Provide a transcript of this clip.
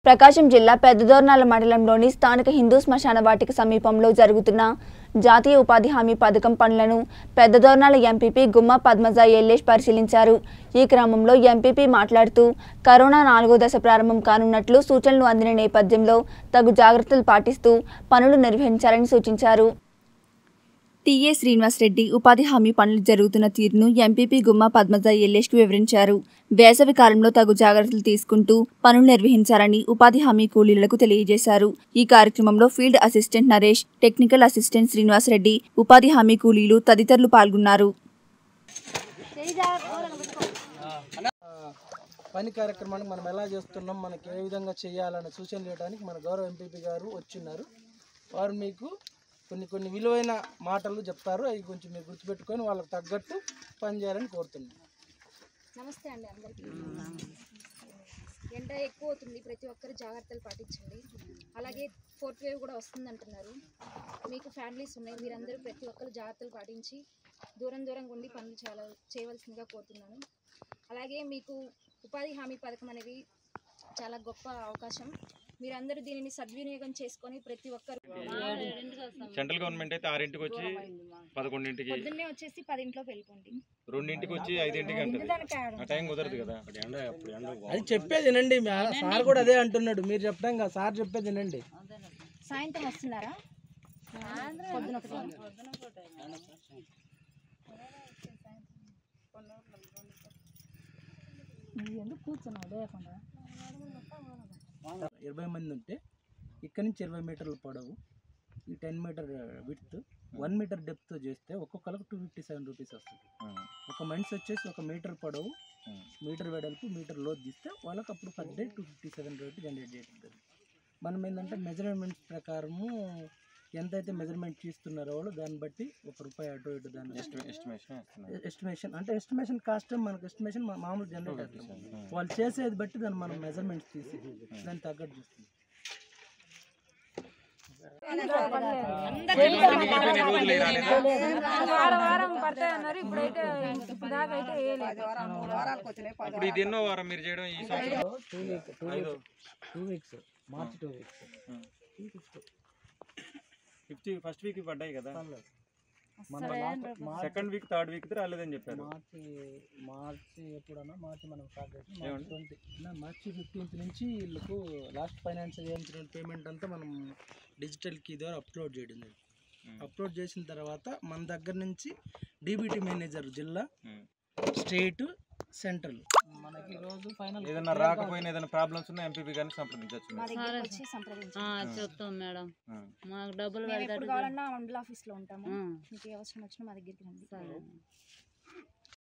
ప్రకాశం జిల్లా పెద్దదోర్నాల మండలంలోని స్థానిక హిందూ శ్మశాన వాటిక సమీపంలో జరుగుతున్న జాతీయ ఉపాధి హామీ పథకం పనులను పెద్దదోర్నాల ఎంపీపీ గుమ్మ పద్మజ ఎల్లేష్ పరిశీలించారు ఈ క్రమంలో ఎంపీపీ మాట్లాడుతూ కరోనా నాలుగో దశ ప్రారంభం కానున్నట్లు సూచనలు అందిన నేపథ్యంలో తగు జాగ్రత్తలు పాటిస్తూ పనులు నిర్వహించాలని సూచించారు టీఏ శ్రీనివాసరెడ్డి ఉపాధి హామీ పనులు జరుగుతున్న తీరును ఎంపీపీ గుమ్మ పద్మజ ఎల్లేష్కు వివరించారు వేసవి కాలంలో తగు జాగ్రత్తలు తీసుకుంటూ పనులు నిర్వహించాలని ఉపాధి హామీ కూలీలకు తెలియజేశారు ఈ కార్యక్రమంలో field assistant Naresh technical assistant Srinivasareddy ఉపాధి హామీ కూలీలు తదితరులు పాల్గొన్నారు పని కార్యక్రమానికి మనం ఎలా చేస్తున్నాం మనకి ఏ విధంగా చేయాలనే సూచనలు ఇవ్వడానికి మన గౌరవ ఎంపీపీ గారు వచ్చిన్నారు వారు మీకు కొన్ని కొన్ని విలువైన మాటలు చెప్తారు అవి కొంచెం మీరు గుర్తుపెట్టుకొని వాళ్ళకి తగ్గట్టు పని చేయాలని కోరుతున్నాను నమస్తే అండి అందరికీ ఎండ ఎక్కువ అవుతుంది ప్రతి ఒక్కరు జాగ్రత్తలు పాటించండి అలాగే ఫోర్త్ వేవ్ కూడా వస్తుంది అంటున్నారు మీకు ఫ్యామిలీస్ ఉన్నాయి మీరందరూ ప్రతి ఒక్కరు జాగ్రత్తలు పాటించి దూరం దూరంగా ఉండి పనులు చాలా చేయవలసిందిగా కోరుతున్నాను అలాగే మీకు ఉపాధి హామీ పథకం అనేది చాలా గొప్ప అవకాశం మీరందరూ దీనిని సద్వినియోగం చేసుకొని ప్రతి ఒక్కరు సెంట్రల్ గవర్నమెంట్ అయితే ఆరింటికి వచ్చి పదకొండింటికి పొద్దున్నే వచ్చేసి పదింట్లోకి వెళ్ళిపోండి రెండింటికి వచ్చి ఐదింటికి అంటది ఆ టైం కుదరదు కదా అది చెప్పేది వినండి మీ ఆ- సార్ కూడా అదే అంటున్నాడు మీరు చెప్పడం కదా సార్ చెప్పేది వినండి సాయంత్రం వస్తున్నారా పొద్దున ఒకటి ఇరవై మంది ఉంటే ఇక్కడ నుంచి ఇరవై మీటర్ల పొడవు ఈ ten meter with one meter depth చేస్తే ఒక్కొక్కరికి టూ ఫిఫ్టీ సెవెన్ రూపీస్ వస్తుంది ఒక మనిషి వచ్చేసి ఒక మీటర్ పొడవు మీటర్ వెడల్పు మీటర్ లోతు తీస్తే వాళ్ళకి అప్పుడు per day two fifty seven rate generate చేస్తుంది మనం ఏంటంటే మెజర్మెంట్స్ ప్రకారము ఎంతైతే మెజర్మెంట్ చేస్తున్నారో వాళ్ళు దాన్ని బట్టి ఒక రూపాయి అటు ఇటు దాన్ని ఎస్టిమేషన్ ఎస్టిమేషన్ అంటే ఎస్టిమేషన్ కాస్ట్ మనకు ఎస్టిమేషన్ మామూలు జనరేట్ అవుతుంది వాళ్ళు చేసేది బట్టి దాన్ని మనం మెజర్మెంట్స్ తీసి దాన్ని తగ్గట్టు చూస్తుంది ఇప్పుడు ఇది ఎన్నో వారం మీరు చేయడం ఈ సంవత్సరం two week two weeks two weeks మార్చి two weeks fifty first week పడ్డాయి కదా మన last March second week third week రాలేదని చెప్పారు మార్చి మార్చి ఎప్పుడన్నా మార్చి మనం స్టార్ట్ చేసి మార్చి ఏమండి? ట్వంటీ మార్చి ఫిఫ్టీన్త్ నుంచి వీళ్ళకు లాస్ట్ ఫైనాన్షియల్ ఇయర్ పేమెంట్ అంతా మనం డిజిటల్ కీ ద్వారా అప్లోడ్ చేయడం జరిగింది Hmm. అప్లోడ్ చేసిన తర్వాత మన దగ్గర నుంచి డీబీటీ మేనేజర్ జిల్లా Hmm. స్టేట్ సెంట్రల్ మనకి రోజు ఫైనల్ ఏదైనా రాకపోయినా ఏదైనా ప్రాబ్లమ్స్ ఉన్నా ఎంపీపీ గారిని సంప్రదించవచ్చు మా మీరు. దగ్గరికి వచ్చి సంప్రదించండి ఆ, చెప్తాం మేడం ఆ. మాకు డబ్బులు మేము ఎప్పుడు పెడతారు కావాలన్నా మండల ఆఫీస్లో ఉంటాము ఆ, మీకు ఏ అవసరం వచ్చినా మా దగ్గరికి రండి సరే